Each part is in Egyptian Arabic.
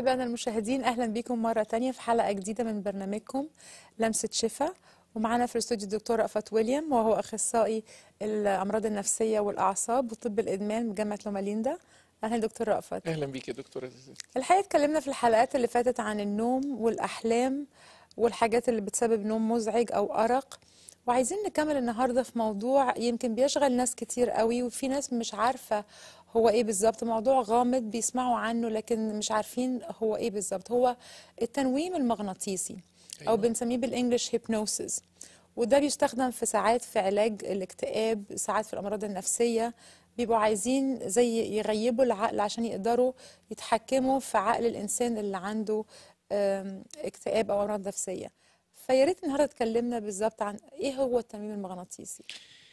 أحبائنا المشاهدين أهلا بكم مرة تانية في حلقة جديدة من برنامجكم لمسة شفا ومعنا في الاستوديو الدكتور رأفت ويليام وهو أخصائي الأمراض النفسية والأعصاب وطب الإدمان بجامعة لوماليندا أهلا دكتور رأفت اهلا بيك يا دكتوره زيزي الحقيقة اتكلمنا في الحلقات اللي فاتت عن النوم والأحلام والحاجات اللي بتسبب نوم مزعج أو أرق وعايزين نكمل النهاردة في موضوع يمكن بيشغل ناس كتير قوي وفي ناس مش عارفة هو ايه بالظبط موضوع غامض بيسمعوا عنه لكن مش عارفين هو ايه بالظبط هو التنويم المغناطيسي او أيوة. بنسميه بالانجلش هيبنوسيس وده بيستخدم في ساعات في علاج الاكتئاب ساعات في الامراض النفسيه بيبقوا عايزين زي يغيبوا العقل عشان يقدروا يتحكموا في عقل الانسان اللي عنده آم، اكتئاب او امراض نفسيه فيا ريت النهارده اتكلمنا بالظبط عن ايه هو التنويم المغناطيسي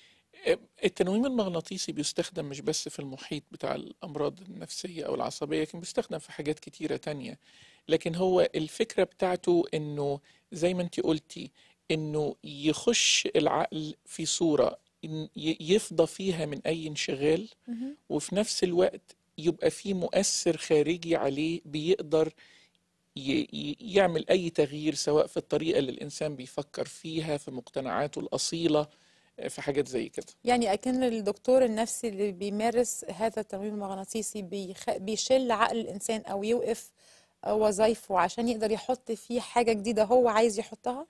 التنويم المغناطيسي بيستخدم مش بس في المحيط بتاع الأمراض النفسية أو العصبية لكن بيستخدم في حاجات كتيرة تانية لكن هو الفكرة بتاعته إنه زي ما أنت قلتي إنه يخش العقل في صورة إن ي- يفضى فيها من أي انشغال مهم. وفي نفس الوقت يبقى في مؤثر خارجي عليه بيقدر ي- ي- يعمل أي تغيير سواء في الطريقة اللي الإنسان بيفكر فيها في مقتنعاته الأصيلة في حاجات زي كده يعني أكن الدكتور النفسي اللي بيمارس هذا التنويم المغناطيسي بيخ... بيشل عقل الإنسان أو يوقف وظائفه عشان يقدر يحط فيه حاجة جديدة هو عايز يحطها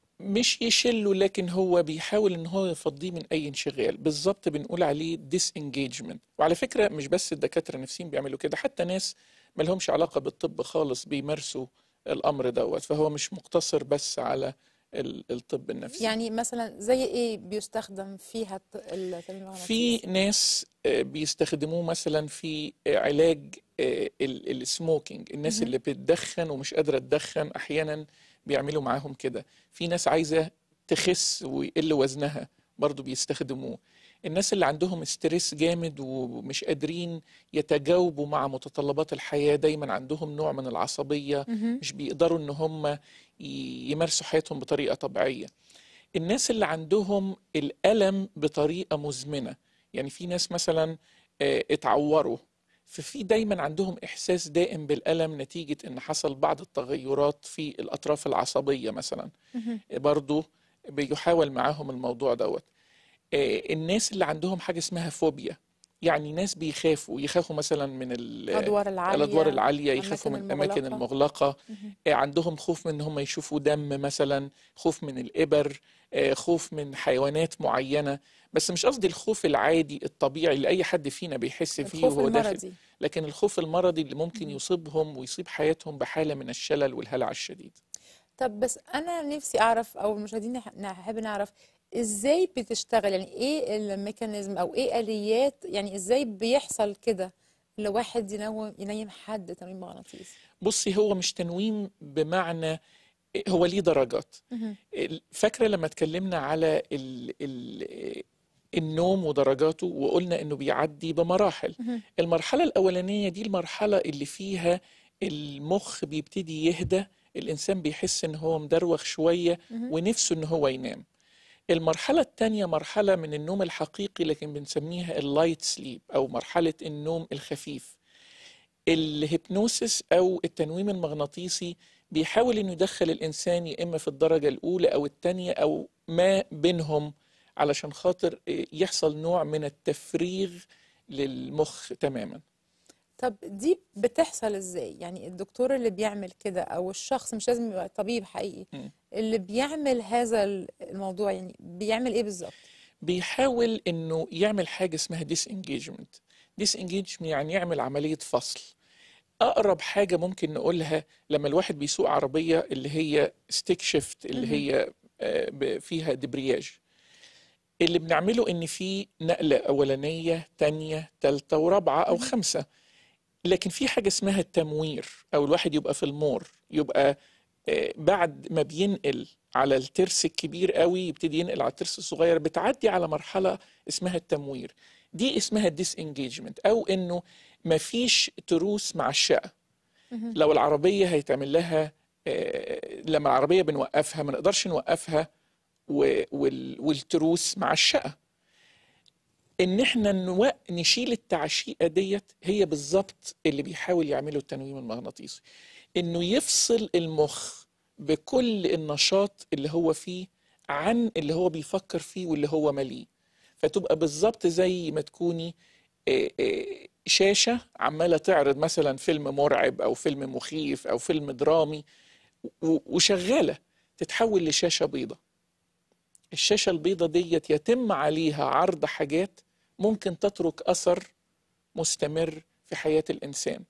مش يشله لكن هو بيحاول ان هو يفضيه من اي انشغال بالظبط بنقول عليه disengagement وعلى فكرة مش بس الدكاترة النفسيين بيعملوا كده حتى ناس ملهمش علاقة بالطب خالص بيمارسوا الامر دوت فهو مش مقتصر بس على ال- الطب النفسي يعني مثلا زي إيه بيستخدم فيها الت- التنويم المغناطيسي في ناس آه، بيستخدموه مثلا في آه، علاج آه، ال- السموكينج الناس مهم. اللي بتدخن ومش قادرة تدخن أحيانا بيعملوا معاهم كده في ناس عايزة تخس ويقل وزنها برضو بيستخدموه الناس اللي عندهم ستريس جامد ومش قادرين يتجاوبوا مع متطلبات الحياة دايما عندهم نوع من العصبية مهم. مش بيقدروا ان هم ي- يمارسوا حياتهم بطريقة طبيعية الناس اللي عندهم الألم بطريقة مزمنة يعني في ناس مثلا آه، اتعوروا ففي دايما عندهم إحساس دائم بالألم نتيجة إن حصل بعض التغيرات في الأطراف العصبية مثلا مهم. برضو بيحاول معاهم الموضوع دوت آه، الناس اللي عندهم حاجة اسمها فوبيا يعني ناس بيخافوا يخافوا مثلا من ال- الأدوار العالية الأدوار العالية يخافوا الأماكن من الأماكن المغلقة. المغلقة مهم. آه، عندهم خوف من ان هم يشوفوا دم مثلا خوف من الإبر آه، خوف من حيوانات معينة بس مش قصدي الخوف العادي الطبيعي اللي أي حد فينا بيحس فيه الخوف وهو داخل المرضي لكن الخوف المرضي اللي ممكن مهم. يصيبهم ويصيب حياتهم بحالة من الشلل والهلع الشديد طب بس انا نفسي اعرف او المشاهدين نح- نحب نعرف ازاي بتشتغل يعني ايه الميكانيزم او ايه اليات يعني ازاي بيحصل كده لواحد ينوم ينيم حد تنويم مغناطيسي بصي هو مش تنويم بمعنى هو ليه درجات مهم. ال- فاكرة لما اتكلمنا على ال ال النوم ودرجاته وقلنا انه بيعدي بمراحل مهم. المرحلة الأولانية دي المرحلة اللي فيها المخ بيبتدي يهدى الإنسان بيحس إن هو مدروخ شوية مهم. ونفسه إن هو ينام المرحلة التانية مرحلة من النوم الحقيقي لكن بنسميها اللايت سليب أو مرحلة النوم الخفيف الهيبنوسيس أو التنويم المغناطيسي بيحاول إنه يدخل الإنسان يا إما في الدرجة الأولى أو التانية أو ما بينهم علشان خاطر يحصل نوع من التفريغ للمخ تماما طب دي بتحصل ازاي يعني الدكتور اللي بيعمل كده او الشخص مش لازم يبقى طبيب حقيقي م. اللي بيعمل هذا الموضوع يعني بيعمل ايه بالظبط بيحاول انه يعمل حاجه اسمها ديس انجيجمنت ديس انجيجمنت يعني يعمل عمليه فصل اقرب حاجه ممكن نقولها لما الواحد بيسوق عربيه اللي هي ستيك شيفت اللي مهم. هي آه، ب- فيها دبرياج اللي بنعمله ان في نقله اولانيه تانية تالتة ورابعه او مهم. خمسه لكن في حاجه اسمها التموير او الواحد يبقى في المور يبقى آه، بعد ما بينقل على الترس الكبير قوي يبتدي ينقل على الترس الصغير بتعدي على مرحله اسمها التموير دي اسمها الديس انجيجمنت او انه مفيش تروس مع الشقه مهم. لو العربيه هيتعمل لها آه، لما العربيه بنوقفها ما نقدرش نوقفها و- وال- والتروس مع الشقه ان احنا نو... نشيل التعشيقه ديت هي بالظبط اللي بيحاول يعمله التنويم المغناطيسي انه يفصل المخ بكل النشاط اللي هو فيه عن اللي هو بيفكر فيه واللي هو مليه فتبقى بالظبط زي ما تكوني آه، آه، شاشة عمالة تعرض مثلا فيلم مرعب أو فيلم مخيف أو فيلم درامي و- وشغالة تتحول لشاشة بيضة الشاشة البيضة ديت يتم عليها عرض حاجات ممكن تترك أثر مستمر في حياة الإنسان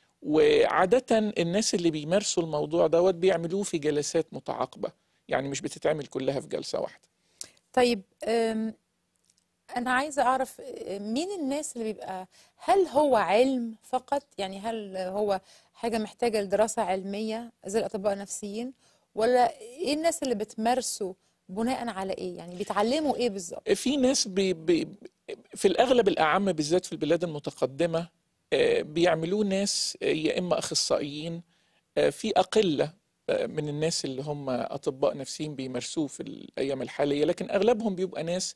وعادة الناس اللي بيمارسوا الموضوع دوت بيعملوه في جلسات متعاقبة يعني مش بتتعمل كلها في جلسة واحدة طيب أم، أنا عايزة أعرف أه، مين الناس اللي بيبقى هل هو علم فقط يعني هل هو حاجة محتاجة لدراسة علمية زي الأطباء النفسيين ولا إيه الناس اللي بتمارسوا بناء على إيه يعني بيتعلموا إيه بالظبط في ناس بي بي في الأغلب الأعم بالذات في البلاد المتقدمة آه، بيعملوه ناس آه، يا إما أخصائيين آه، في أقلة آه، من الناس اللي هم أطباء نفسيين بيمارسوه في الأيام الحالية لكن أغلبهم بيبقى ناس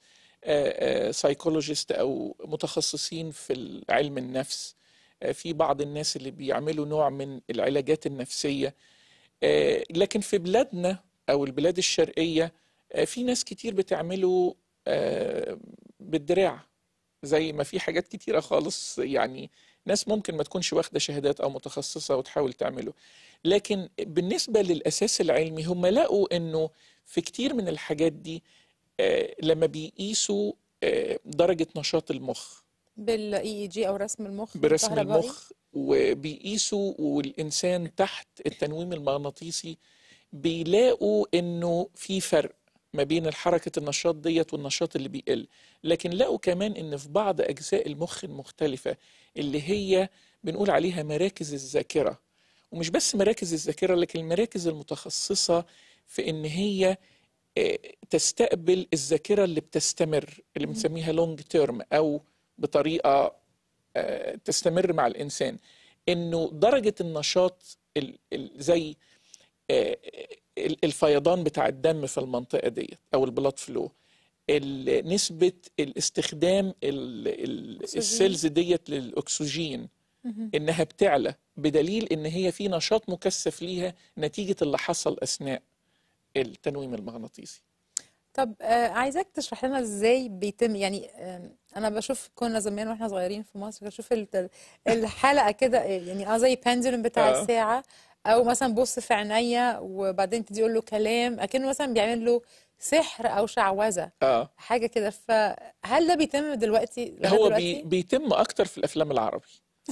سايكولوجيست أو متخصصين في علم النفس آه، في بعض الناس اللي بيعملوا نوع من العلاجات النفسية آه، لكن في بلادنا أو البلاد الشرقية آه، في ناس كتير بتعمله آه، بالدراع زي ما في حاجات كتيرة خالص يعني ناس ممكن ما تكونش واخدة شهادات أو متخصصة وتحاول تعمله لكن بالنسبة للأساس العلمي هم لقوا إنه في كتير من الحاجات دي آه، لما بيقيسوا آه، درجة نشاط المخ بالاي اي جي او رسم المخ برسم الكهربائي المخ وبيقيسوا والإنسان تحت التنويم المغناطيسي بيلاقوا إنه في فرق ما بين الحركة النشاط ديت والنشاط اللي بيقل لكن لقوا كمان إن في بعض أجزاء المخ المختلفة اللي هي بنقول عليها مراكز الذاكرة ومش بس مراكز الذاكرة لكن المراكز المتخصصة في إن هي آه، تستقبل الذاكرة اللي بتستمر اللي بنسميها لونج تيرم أو بطريقة آه، تستمر مع الإنسان إنه درجة النشاط ال- ال- زي آه، ال- الفيضان بتاع الدم في المنطقة ديت أو البلاد فلو ال- نسبة الاستخدام ال- ال- أكسجين. السيلز ديت للأكسجين مهم. إنها بتعلى بدليل إن هي في نشاط مكثف ليها نتيجة اللي حصل أثناء التنويم المغناطيسي طب آه عايزاك تشرح لنا ازاي بيتم يعني آه انا بشوف كنا زمان واحنا صغيرين في مصر بشوف ال- الحلقه كده آه، يعني اه زي بندولم بتاع آه. الساعه او مثلا بص في عينيا وبعدين تدي يقول له كلام اكنه مثلا بيعمل له سحر او شعوذه آه حاجه كده فهل ده بيتم دلوقتي لغايه هو بي دلوقتي بيتم أكتر في الأفلام العربي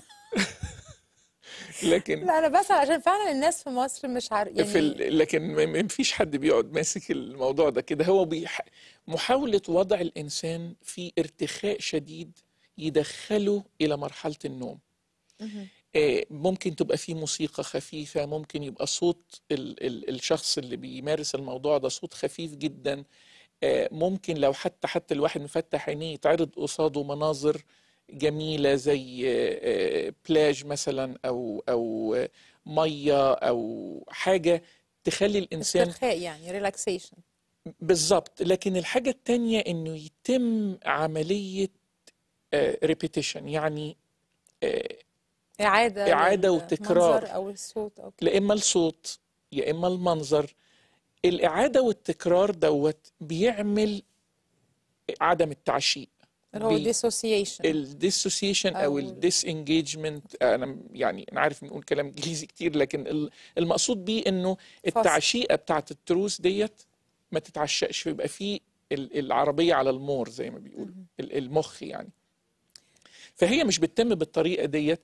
لكن لا انا بسأل عشان فعلا الناس في مصر مش عارف في يعني ال... لكن ما ما فيش حد بيقعد ماسك الموضوع ده كده هو بيح... محاولة وضع الإنسان في ارتخاء شديد يدخله إلى مرحلة النوم مهم. آه، ممكن تبقى فيه موسيقى خفيفة ممكن يبقى صوت ال... ال... الشخص اللي بيمارس الموضوع ده صوت خفيف جدا آه، ممكن لو حتى حتى الواحد مفتح عينيه يتعرض قصاده مناظر جميلة زي آه، آه، بلاج مثلا أو أو آه، مية أو حاجة تخلي الإنسان استرخاء يعني ريلاكسيشن بالظبط لكن الحاجة التانية إنه يتم عملية ريبيتيشن يعني آه، إعادة إعادة للمنظر وتكرار أو الصوت أو كده لا إما الصوت يا إما المنظر الإعادة والتكرار دوت بيعمل عدم التعشيق اللي هو بي dissociation الديسوسيشن او أو الديس انجيجمنت انا يعني انا عارف بنقول كلام انجليزي كتير لكن ال- المقصود بيه انه فصل التعشيقه بتاعت التروس ديت ما تتعشقش ويبقى فيه ال- العربيه على المور زي ما بيقولوا مهم. ال- المخ يعني فهي مش بتتم بالطريقه ديت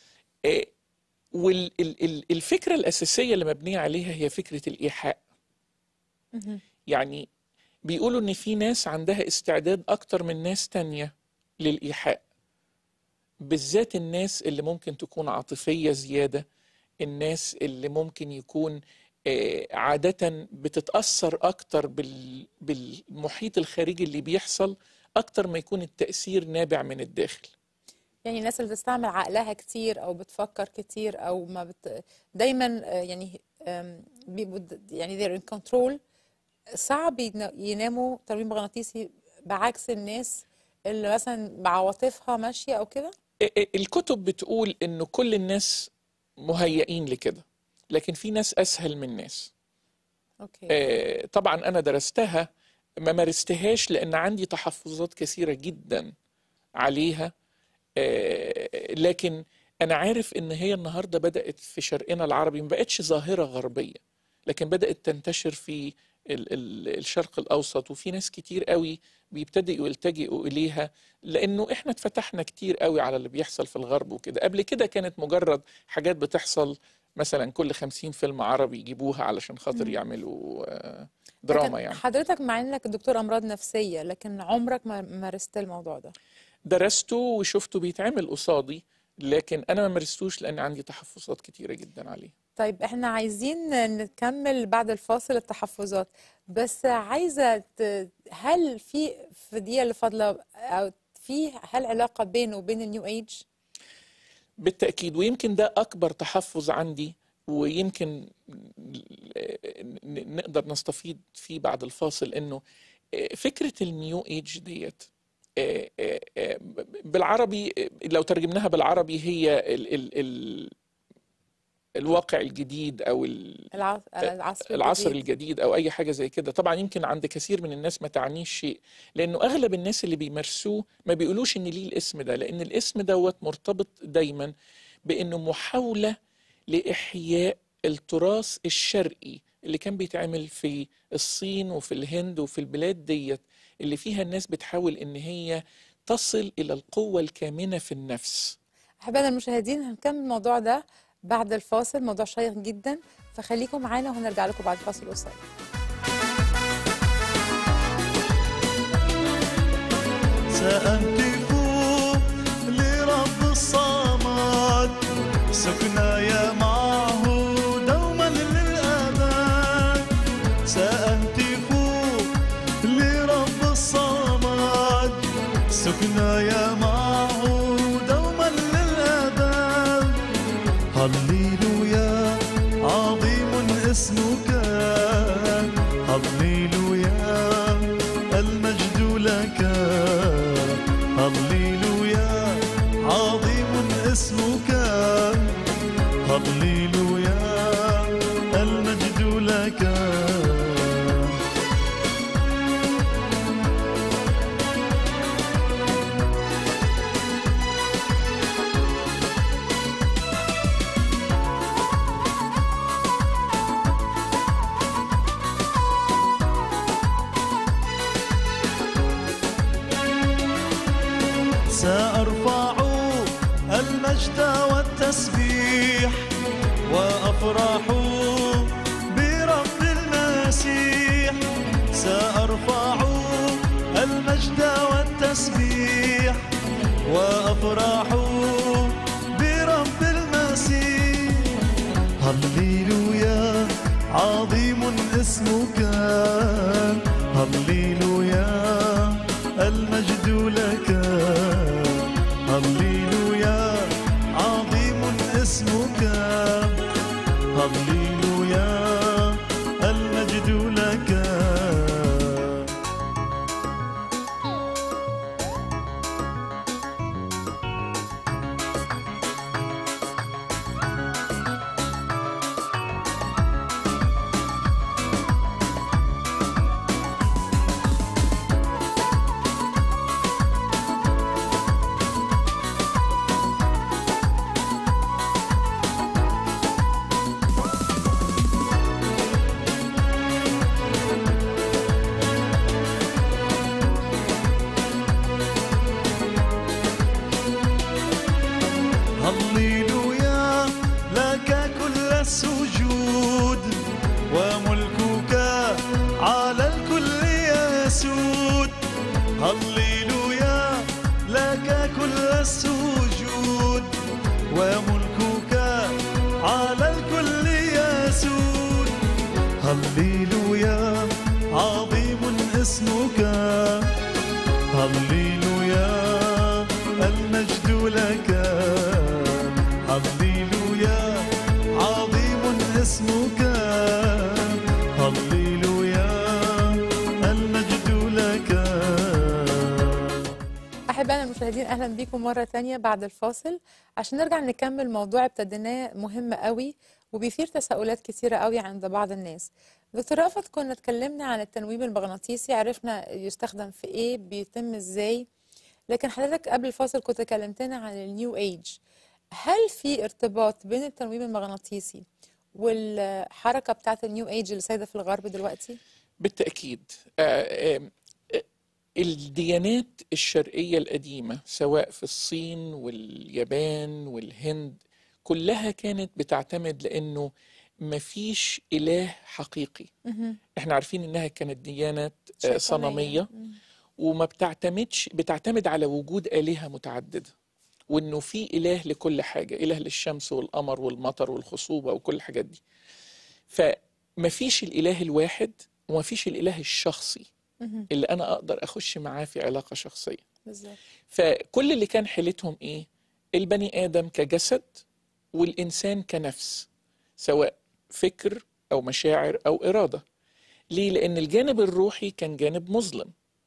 والفكره الاساسيه اللي مبنيه عليها هي فكره الايحاء مهم. يعني بيقولوا ان في ناس عندها استعداد اكتر من ناس تانية للايحاء بالذات الناس اللي ممكن تكون عاطفية زيادة الناس اللي ممكن يكون آه، عادة بتتأثر أكتر بال- بالمحيط الخارجي اللي بيحصل أكتر ما يكون التأثير نابع من الداخل يعني الناس اللي بتستعمل عقلها كتير او بتفكر كتير او ما بت... دايما آه، يعني آم، بيبقوا د- يعني they're in control صعب ين- يناموا تنويم مغناطيسي بعكس الناس اللي مثلا بعواطفها ماشية أو كده الكتب بتقول انه كل الناس مهيئين لكده لكن في ناس اسهل من ناس أوكي آه، طبعا انا درستها ما مارستهاش لان عندي تحفظات كثيره جدا عليها آه، لكن انا عارف ان هي النهارده بدات في شرقنا العربي ما بقتش ظاهره غربيه لكن بدات تنتشر في ال- ال- الشرق الاوسط وفي ناس كتير قوي بيبتدئوا يلتجئوا اليها لانه احنا اتفتحنا كتير قوي على اللي بيحصل في الغرب وكده قبل كده كانت مجرد حاجات بتحصل مثلا كل خمسين فيلم عربي يجيبوها علشان خاطر مم. يعملوا آه، دراما لكن يعني حضرتك مع إنك دكتور أمراض نفسية لكن عمرك ما مارست الموضوع ده درسته وشفته بيتعمل قصادي لكن انا ما مارستوش لان عندي تحفظات كتيره جدا عليه طيب احنا عايزين نكمل بعد الفاصل التحفظات بس عايزة ت... هل في في الدقيقة اللي فاضلة أو في هل علاقة بينه وبين النيو ايج؟ بالتاكيد ويمكن ده اكبر تحفظ عندي ويمكن ن- نقدر نستفيد فيه بعد الفاصل انه فكره النيو ايج ديت آه، آه، آه، بالعربي آه، لو ترجمناها بالعربي هي ال ال ال الواقع الجديد او ال الع... العصر العصر الجديد الجديد او اي حاجه زي كده طبعا يمكن عند كثير من الناس ما تعنيش شيء لانه اغلب الناس اللي بيمارسوه ما بيقولوش ان ليه الاسم ده لان الاسم دوت مرتبط دايما بانه محاوله لاحياء التراث الشرقي اللي كان بيتعمل في الصين وفي الهند وفي البلاد ديت اللي فيها الناس بتحاول ان هي تصل الى القوه الكامنه في النفس أحبائنا المشاهدين هنكمل الموضوع ده بعد الفاصل موضوع شيق جدا فخليكم معانا وهنرجع لكم بعد فاصل قصير سأهتف لرب الصمد سكنايا معه دوما للأبد سأهتف لرب الصمد سكنايا معه دوما للأبد هللويا عظيم اسمك هللويا المجد لك هللويا عظيم اسمك هللويا المجد لك سأرفع المجد والتسبيح وأفرح برب المسيح سأرفع المجد والتسبيح وأفرح برب المسيح هللويا عظيم اسمك هللويا المجد لك هللويا عظيم اسمك هللويا المجد لك هللويا لك كل السجود وملكك على الكل يسود هللويا لك كل السجود وملكك على الكل يسود هللويا عظيم اسمك هللويا المجد لك هللويا عظيم اسمك هللويا المجد لك أهلا بيكم مرة تانية بعد الفاصل عشان نرجع نكمل موضوع ابتديناه مهم قوي وبيثير تساؤلات كتيرة قوي عند بعض الناس دكتور رأفت كنا اتكلمنا عن التنويم المغناطيسي عرفنا يستخدم في ايه بيتم ازاي لكن حضرتك قبل الفاصل كنت كلمتنا عن النيو ايج هل في ارتباط بين التنويم المغناطيسي والحركة بتاعت النيو ايج اللي سايدة في الغرب دلوقتي؟ بالتأكيد آه، آم، آه، الديانات الشرقية القديمة سواء في الصين واليابان والهند كلها كانت بتعتمد لأنه مفيش إله حقيقي مهم. احنا عارفين إنها كانت ديانات آه، شيطانية. صنمية مم. وما بتعتمدش بتعتمد على وجود آلهة متعددة وإنه في إله لكل حاجة إله للشمس والقمر والمطر والخصوبة وكل الحاجات دي فمفيش الإله الواحد ومفيش الإله الشخصي مهم. اللي أنا أقدر أخش معاه في علاقة شخصية بالظبط فكل اللي كان حيلتهم إيه البني آدم كجسد والإنسان كنفس سواء فكر أو مشاعر أو إرادة ليه؟ لأن الجانب الروحي كان جانب مظلم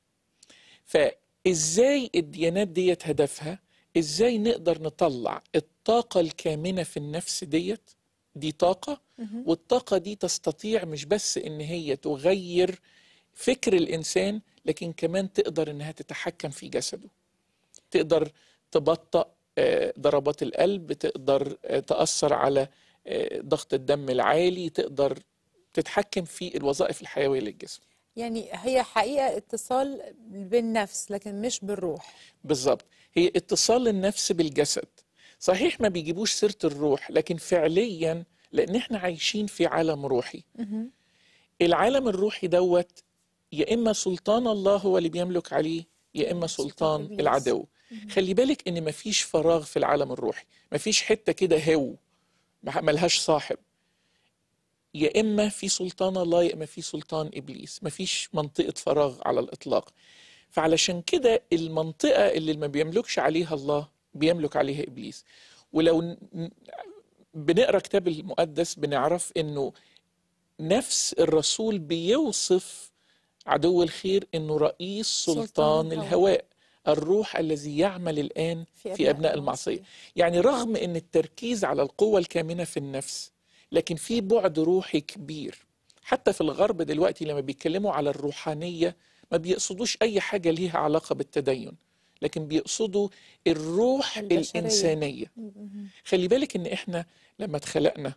فإزاي الديانات ديت هدفها إزاي نقدر نطلع الطاقة الكامنة في النفس ديت دي طاقة مهم. والطاقة دي تستطيع مش بس إن هي تغير فكر الإنسان لكن كمان تقدر إنها تتحكم في جسده تقدر تبطأ آه، ضربات القلب تقدر آه، تأثر على آه، ضغط الدم العالي تقدر تتحكم في الوظائف الحيوية للجسم يعني هي حقيقة اتصال بالنفس لكن مش بالروح بالظبط هي اتصال النفس بالجسد صحيح ما بيجيبوش سيرة الروح لكن فعليا لأن احنا عايشين في عالم روحي مهم. العالم الروحي دوت يا إما سلطان الله هو اللي بيملك عليه يا إما سلطان سلطان إبليس. العدو خلي بالك إن مفيش فراغ في العالم الروحي مفيش حتة كده هو مح- ملهاش صاحب يا إما في سلطان الله يا إما في سلطان إبليس مفيش منطقة فراغ على الإطلاق فعلشان كده المنطقة اللي ما بيملكش عليها الله بيملك عليها إبليس ولو ن- ن- بنقرأ كتاب المقدس بنعرف إنه نفس الرسول بيوصف عدو الخير انه رئيس سلطان سلطان الهواء. الهواء الروح الذي يعمل الان في ابناء المعصيه يعني رغم ان التركيز على القوه الكامنه في النفس لكن في بعد روحي كبير حتى في الغرب دلوقتي لما بيتكلموا على الروحانيه ما بيقصدوش اي حاجه ليها علاقه بالتدين لكن بيقصدوا الروح البشرية. الانسانيه مهم. خلي بالك ان احنا لما اتخلقنا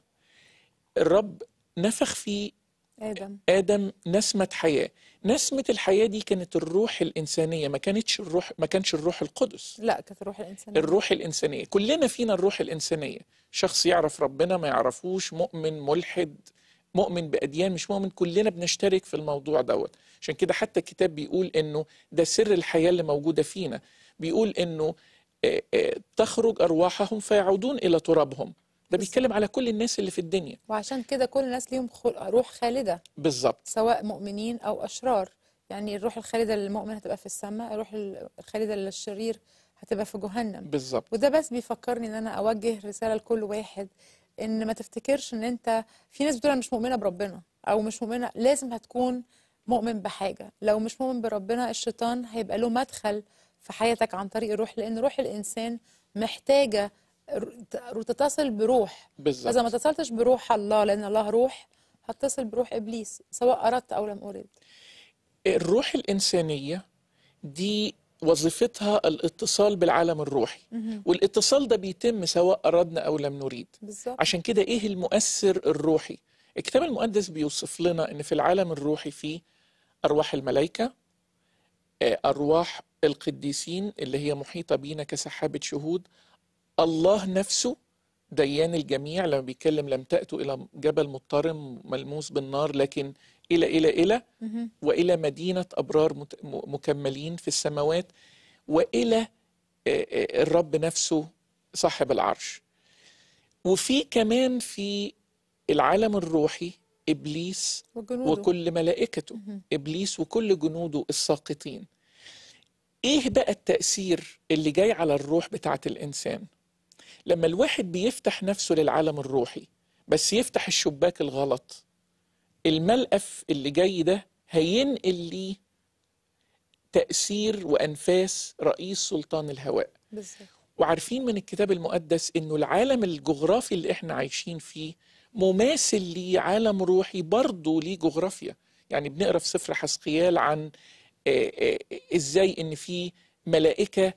الرب نفخ في آدم آدم نسمة حياة نسمة الحياة دي كانت الروح الإنسانية ما كانتش الروح ما كانش الروح القدس لا كانت الروح الإنسانية الروح الإنسانية كلنا فينا الروح الإنسانية شخص يعرف ربنا ما يعرفوش مؤمن ملحد مؤمن بأديان مش مؤمن كلنا بنشترك في الموضوع دوت عشان كده حتى الكتاب بيقول إنه ده سر الحياة اللي موجودة فينا بيقول إنه آه، آه، تخرج أرواحهم فيعودون إلى ترابهم ده بيتكلم على كل الناس اللي في الدنيا وعشان كده كل الناس ليهم خل... روح خالدة بالظبط سواء مؤمنين أو أشرار يعني الروح الخالدة للمؤمن هتبقى في السماء الروح الخالدة للشرير هتبقى في جهنم بالظبط وده بس بيفكرني ان انا اوجه رساله لكل واحد ان ما تفتكرش ان انت في ناس بتقول انا مش مؤمنه بربنا او مش مؤمنه لازم هتكون مؤمن بحاجه لو مش مؤمن بربنا الشيطان هيبقى له مدخل في حياتك عن طريق الروح لان روح الانسان محتاجه ر- تتصل بروح بالظبط اذا ما اتصلتش بروح الله لان الله روح هتصل بروح ابليس سواء اردت او لم ارد الروح الإنسانية دي وظيفتها الاتصال بالعالم الروحي والاتصال ده بيتم سواء أردنا أو لم نريد بالظبط عشان كده إيه المؤثر الروحي الكتاب المقدس بيوصف لنا إن في العالم الروحي فيه أرواح الملائكة آه، أرواح القديسين اللي هي محيطة بينا كسحابة شهود الله نفسه ديان الجميع لما بيتكلم لم تأتوا إلى جبل مضطرم ملموس بالنار لكن إلى إلى إلى مهم. والى مدينه ابرار مت- م- مكملين في السماوات والى آه، آه، الرب نفسه صاحب العرش وفي كمان في العالم الروحي ابليس وجنوده وكل ملائكته مهم. ابليس وكل جنوده الساقطين ايه بقى التاثير اللي جاي على الروح بتاعه الانسان لما الواحد بيفتح نفسه للعالم الروحي بس يفتح الشباك الغلط الملقف اللي جاي ده هينقل ليه تأثير وأنفاس رئيس سلطان الهواء بالظبط وعارفين من الكتاب المقدس انه العالم الجغرافي اللي احنا عايشين فيه مماثل لعالم روحي برضه ليه جغرافيا يعني بنقرا في سفر حسقيال عن آه، آه، ازاي ان في ملائكه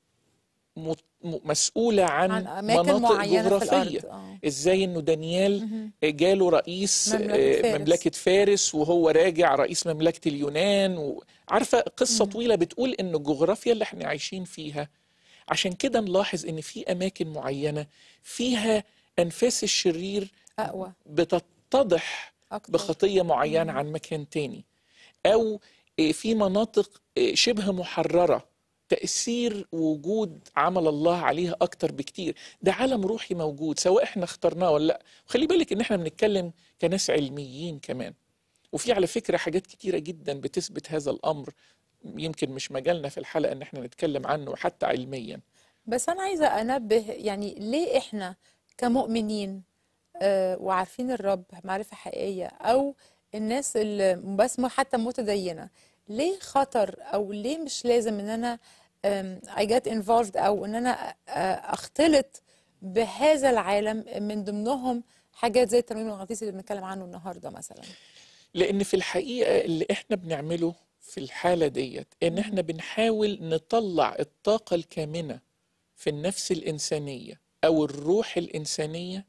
مت- م- مسؤوله عن, عن اماكن مناطق معينه في جغرافيه الارض اه ازاي انه دانيال مهم. جاله رئيس مملكة آه، فارس. مملكة فارس وهو راجع رئيس مملكة اليونان وعارفة قصة مم. طويلة بتقول إن الجغرافيا اللي احنا عايشين فيها عشان كده نلاحظ إن في أماكن معينة فيها أنفاس الشرير اقوى بتتضح اكتر بخطية معينة مم. عن مكان تاني أو آه، في مناطق آه، شبه محررة تأثير وجود عمل الله عليها أكتر بكتير ده عالم روحي موجود سواء احنا اخترناه ولا لا وخلي بالك ان احنا بنتكلم كناس علميين كمان وفي على فكرة حاجات كتيرة جدا بتثبت هذا الأمر يمكن مش مجالنا في الحلقة ان احنا نتكلم عنه حتى علميا بس انا عايزه انبه يعني ليه احنا كمؤمنين آه، وعارفين الرب معرفه حقيقيه او الناس اللي بس م- حتى متدينه ليه خطر او ليه مش لازم ان انا آم، I get involved او ان انا آه، اختلط بهذا العالم من ضمنهم حاجات زي التنويم المغناطيسي اللي بنتكلم عنه النهارده مثلا لأن في الحقيقة اللي احنا بنعمله في الحالة ديت ان احنا بنحاول نطلع الطاقة الكامنة في النفس الإنسانية أو الروح الإنسانية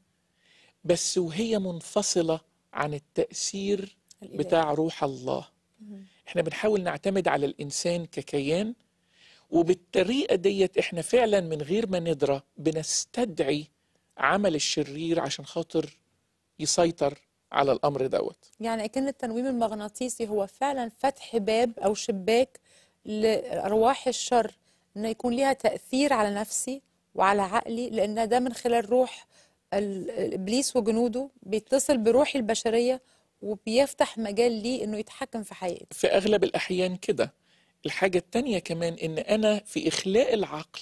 بس وهي منفصلة عن التأثير الإلهي. بتاع روح الله احنا بنحاول نعتمد على الإنسان ككيان وبالطريقة ديت احنا فعلا من غير ما ندرى بنستدعي عمل الشرير عشان خاطر يسيطر على الأمر دوت يعني كان التنويم المغناطيسي هو فعلا فتح باب او شباك لارواح الشر ان يكون ليها تاثير على نفسي وعلى عقلي لان ده من خلال روح ال- الابليس وجنوده بيتصل بروحي البشريه وبيفتح مجال ليه انه يتحكم في حياتي في أغلب الأحيان كده الحاجة التانية كمان إن أنا في إخلاء العقل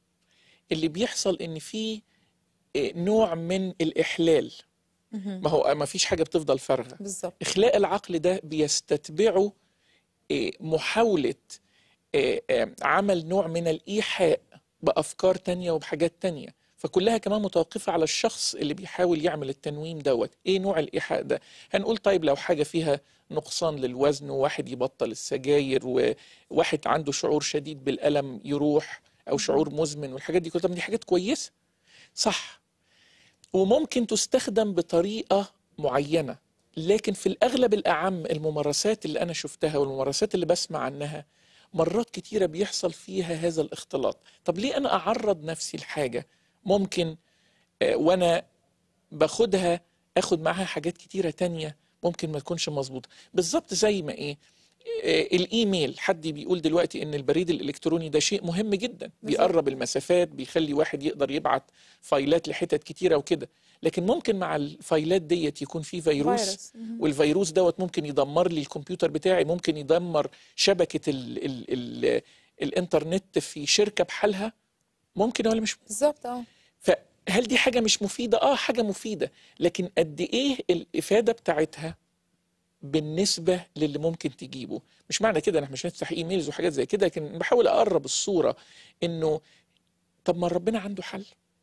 اللي بيحصل إن في إيه، نوع من الإحلال ما هو ما فيش حاجة بتفضل فارغة بالظبط إخلاء العقل ده بيستتبعه إيه، محاولة إيه، آه، عمل نوع من الإيحاء بأفكار تانية وبحاجات تانية فكلها كمان متوقفة على الشخص اللي بيحاول يعمل التنويم دوت إيه نوع الإيحاء ده هنقول طيب لو حاجة فيها نقصان للوزن وواحد يبطل السجاير وواحد عنده شعور شديد بالألم يروح أو شعور مزمن والحاجات دي كلها طب دي حاجات كويسة صح وممكن تستخدم بطريقة معينة لكن في الأغلب الأعم الممارسات اللي أنا شفتها والممارسات اللي بسمع عنها مرات كتيرة بيحصل فيها هذا الاختلاط طب ليه أنا أعرض نفسي لحاجة ممكن آه، وأنا باخدها أخد معاها حاجات كتيرة تانية ممكن ما تكونش مظبوطة بالظبط زي ما إيه آه، الايميل حد بيقول دلوقتي ان البريد الالكتروني ده شيء مهم جدا بيقرب المسافات بيخلي واحد يقدر يبعت فايلات لحتت كتيره وكده لكن ممكن مع الفايلات ديت يكون في فيروس فيروس. مهم. والفيروس دوت ممكن يدمر لي الكمبيوتر بتاعي ممكن يدمر شبكه ال ال ال الانترنت في شركه بحالها ممكن ولا مش بالظبط اه فهل دي حاجه مش مفيده اه حاجه مفيده لكن قد ايه الافاده بتاعتها بالنسبه للي ممكن تجيبه مش معنى كده ان احنا مش هنفتح ايميلز وحاجات زي كده لكن بحاول اقرب الصوره انه طب ما ربنا عنده حل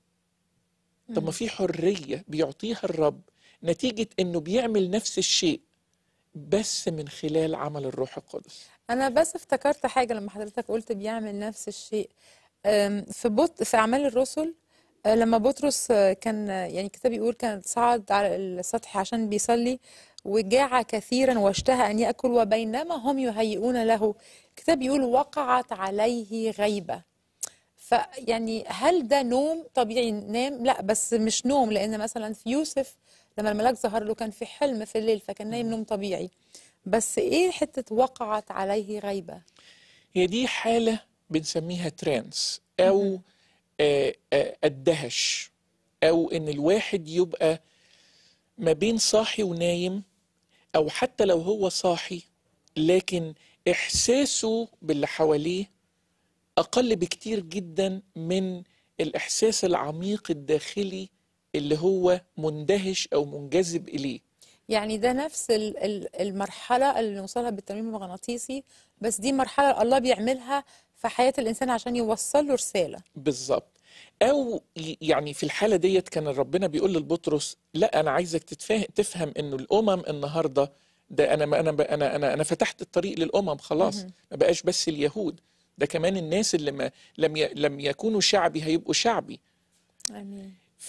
طب ما في حريه بيعطيها الرب نتيجه انه بيعمل نفس الشيء بس من خلال عمل الروح القدس انا بس افتكرت حاجه لما حضرتك قلت بيعمل نفس الشيء أم، في بط في اعمال الرسل أه، لما بطرس أه، كان أه، يعني الكتاب بيقول كان صعد على السطح عشان بيصلي وجاع كثيرا واشتهى ان ياكل وبينما هم يهيئون له الكتاب بيقول وقعت عليه غيبه فيعني هل ده نوم طبيعي نام لا بس مش نوم لان مثلا في يوسف لما الملاك ظهر له كان في حلم في الليل فكان نايم نوم طبيعي بس ايه حته وقعت عليه غيبه هي دي حالة بنسميها ترانس أو آه، آه، الدهش أو إن الواحد يبقى ما بين صاحي ونايم أو حتى لو هو صاحي لكن إحساسه باللي حواليه أقل بكتير جدا من الإحساس العميق الداخلي اللي هو مندهش أو منجذب إليه يعني ده نفس ال- ال- المرحلة اللي نوصلها بالتنويم المغناطيسي بس دي مرحلة الله بيعملها في حياة الإنسان عشان يوصل له رسالة بالظبط او ي- يعني في الحاله ديت كان ربنا بيقول للبطرس لا انا عايزك تتفهم تفهم انه الامم النهارده ده انا ما انا ب- انا انا انا فتحت الطريق للامم خلاص مهم. ما بقاش بس اليهود ده كمان الناس اللي ما لم ي- لم يكونوا شعبي هيبقوا شعبي آمين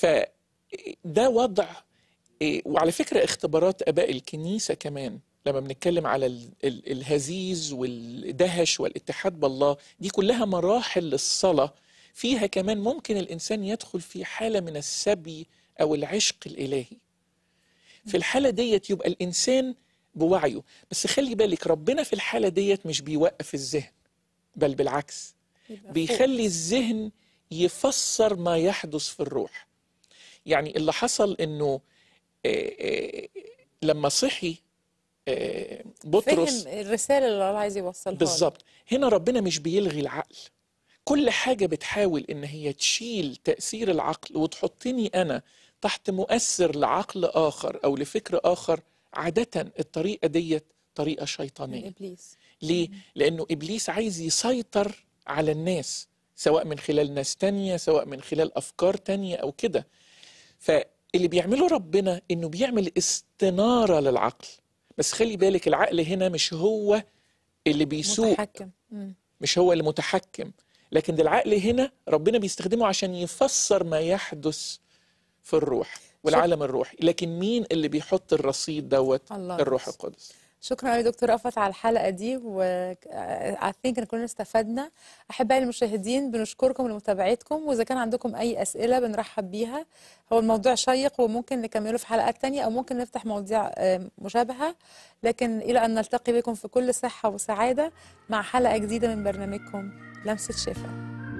فده وضع إيه، وعلى فكرة اختبارات آباء الكنيسة كمان لما بنتكلم على ال- ال- الهزيز والدهش والاتحاد بالله دي كلها مراحل للصلاة فيها كمان ممكن الإنسان يدخل في حالة من السبي أو العشق الإلهي في الحالة ديت يبقى الإنسان بوعيه بس خلي بالك ربنا في الحالة ديت مش بيوقف الذهن بل بالعكس يبقى فوق. بيخلي الذهن يفسر ما يحدث في الروح يعني اللي حصل انه آه، آه، لما صحي آه، بطرس فهم الرسالة اللي الله عايز يوصلها له. بالظبط هنا ربنا مش بيلغي العقل كل حاجة بتحاول ان هي تشيل تأثير العقل وتحطني انا تحت مؤثر لعقل اخر او لفكر اخر عادة الطريقة ديت طريقة من شيطانية إبليس ليه؟ لأنه إبليس عايز يسيطر على الناس سواء من خلال ناس تانية سواء من خلال أفكار تانية أو كده فاللي بيعمله ربنا إنه بيعمل استنارة للعقل بس خلي بالك العقل هنا مش هو اللي بيسوق متحكم مم. مش هو اللي متحكم لكن ده العقل هنا ربنا بيستخدمه عشان يفسر ما يحدث في الروح والعالم الروحي لكن مين اللي بيحط الرصيد دوت الله الروح نفسه. القدس شكرا يا دكتور رأفت على الحلقة دي و I think ان كلنا استفدنا أحبائي المشاهدين بنشكركم لمتابعتكم وإذا كان عندكم أي أسئلة بنرحب بيها هو الموضوع شيق وممكن نكمله في حلقات تانية أو ممكن نفتح مواضيع آه، مشابهة لكن إلى أن نلتقي بكم في كل صحة وسعادة مع حلقة جديدة من برنامجكم لمسة شفاء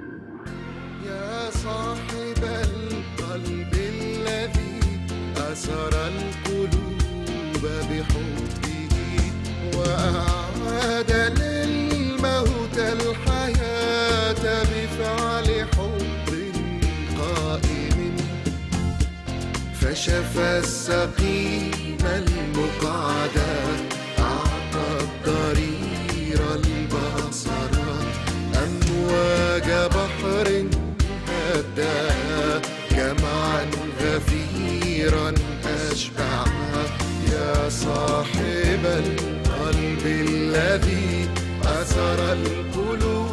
يا صاحب القلب الذي أسر القلوب بحبه وأعاد للموت الحياة بفعل حب قائم فشفى السقيم المقعد أعطى الضرير البصر أمواج بحر هداها جمعا غفيرا أشبعها يا صاحب القلب الذي أسر القلوب